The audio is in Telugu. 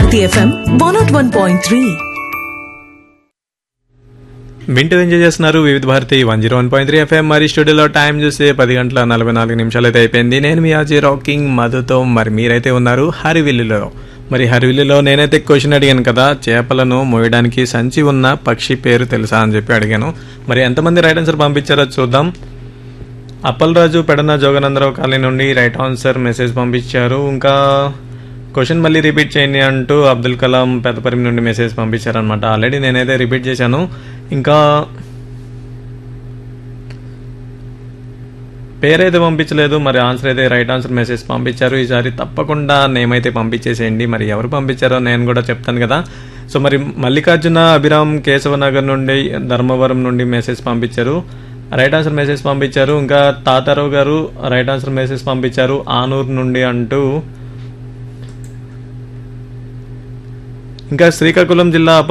Bharati FM one not one point three వింటూ ఎంజాయ్ చేస్తున్నారు Vividh Bharati one zero one point three FM మరి స్టూడియోలో టైం చూస్తే పది గంటల నలభై నాలుగు నిమిషాలు అయితే అయిపోయింది నేను మీ అజయ్ రాకింగ్ మధుతో మరి మీరైతే ఉన్నారు హరివిల్లులో మరి హరివిల్లులో నేనైతే క్వశ్చన్ అడిగాను కదా చేపలను మోయడానికి సంచి ఉన్న పక్షి పేరు తెలుసా అని చెప్పి అడిగాను మరి ఎంతమంది రైట్ ఆన్సర్ పంపించారో చూద్దాం అప్పలరాజు పెడన జోగనందరావు కాలనీ నుండి రైట్ ఆన్సర్ మెసేజ్ పంపించారు ఇంకా క్వశ్చన్ మళ్ళీ రిపీట్ చేయండి అంటూ అబ్దుల్ కలాం పెద్దపరిమి నుండి మెసేజ్ పంపించారనమాట ఆల్రెడీ నేనైతే రిపీట్ చేశాను ఇంకా పేరైతే పంపించలేదు మరి ఆన్సర్ అయితే రైట్ ఆన్సర్ మెసేజ్ పంపించారు ఈసారి తప్పకుండా నేమైతే పంపించేసేయండి మరి ఎవరు పంపించారో నేను కూడా చెప్తాను కదా సో మరి మల్లికార్జున అభిరామ్ కేశవనగర్ నుండి ధర్మవరం నుండి మెసేజ్ పంపించారు రైట్ ఆన్సర్ మెసేజ్ పంపించారు ఇంకా తాతారావు గారు రైట్ ఆన్సర్ మెసేజ్ పంపించారు ఆనూరు నుండి అంటూ ఇంకా శ్రీకాకుళం జిల్లా